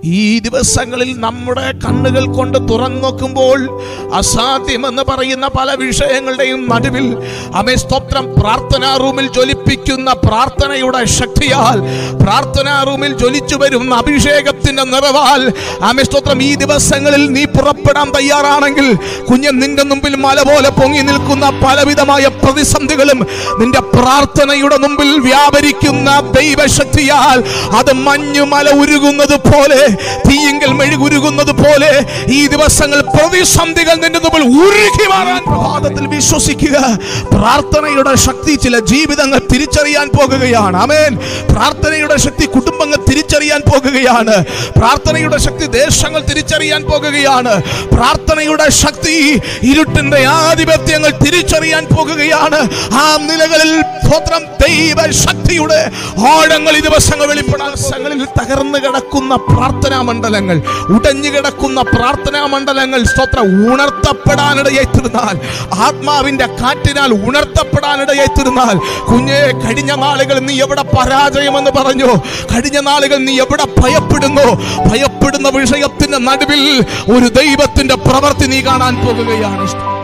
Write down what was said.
ഈ ദിവസങ്ങളിൽ നമ്മുടെ കണ്ണുകൾ കൊണ്ട് തുറന്നു നോക്കുമ്പോൾ അസാധ്യമെന്ന് പറയുന്ന പല വിഷയങ്ങളുടെയും നടുവിൽ അമേ സ്തോത്രം പ്രാർത്ഥനാ റൂമിൽ ജ്വലിപ്പിക്കുന്ന പ്രാർത്ഥനയുടെ ശക്തിയാൽ പ്രാർത്ഥനാ റൂമിൽ ജ്വലിച്ചു വരുന്ന അഭിഷേകത്തിന്റെ നിറവാൽ അമേ സ്തോത്രം ഈ ദിവസങ്ങളിൽ നീ പുറപ്പെടാൻ തയ്യാറാണെങ്കിൽ കുഞ്ഞൻ നിന്റെ മുമ്പിൽ മല പോലെ പൊങ്ങി നിൽക്കുന്ന പലവിധമായ പ്രതിസന്ധികളും നിന്റെ പ്രാർത്ഥനയുടെ മുമ്പിൽ വ്യാപരിക്കുന്ന ദൈവശക്തിയാൽ അത് മഞ്ഞുമല ഉരുകുന്നത് പോലെ തീയെങ്കിൽ മെഴുകുരുകുന്നത് പോലെ ഈ ദിവസങ്ങൾ പ്രതിസന്ധികൾ നിന്റെ മുമ്പിൽ ഉരുകി മാറാൻ പ്രഭാതത്തിൽ വിശ്വസിക്കുക പ്രാർത്ഥനയുടെ ശക്തി ചില ജീവിതങ്ങൾ തിരിച്ചറിയാൻ പോകുകയാണ് അമേൻ പ്രാർത്ഥനയുടെ ശക്തി കുടുംബങ്ങൾ തിരിച്ചറിയാൻ പോകുകയാണ് പ്രാർത്ഥനയുടെ ശക്തി ദേശങ്ങൾ തിരിച്ചറിയാൻ പോകുകയാണ് പ്രാർത്ഥനയുടെ ശക്തി ഇരുട്ടിന്റെ ആധിപത്യങ്ങൾ തിരിച്ചറിയാൻ പോകുകയാണ് ആ നിലകളിൽ സ്വത്രം ദൈവ ശക്തിയുടെ ആഴങ്ങൾ ഈ ദിവസങ്ങൾ വെളിപ്പെടാൻ ദിവസങ്ങളിൽ തകർന്നു കിടക്കുന്ന പ്രാർത്ഥനാ മണ്ഡലങ്ങൾ ഉടഞ്ഞു കിടക്കുന്ന പ്രാർത്ഥനാ മണ്ഡലങ്ങൾ സ്തോത്ര ഉണർത്തപ്പെടാനിടയായി തീർന്നാൽ ആത്മാവിന്റെ കാറ്റിനാൽ ഉണർത്തപ്പെടാനിടയായി തീർന്നാൽ കുഞ്ഞെ കഴിഞ്ഞ നാളുകൾ നീ എവിടെ പരാജയമെന്ന് പറഞ്ഞു കഴിഞ്ഞ നാളുകൾ നീ എവിടെ ഭയപ്പെടുന്നു ഭയപ്പെടുന്ന വിഷയത്തിന്റെ നടുവിൽ ഒരു ദൈവത്തിന്റെ പ്രവൃത്തി നീ കാണാൻ പോകുകയാണ്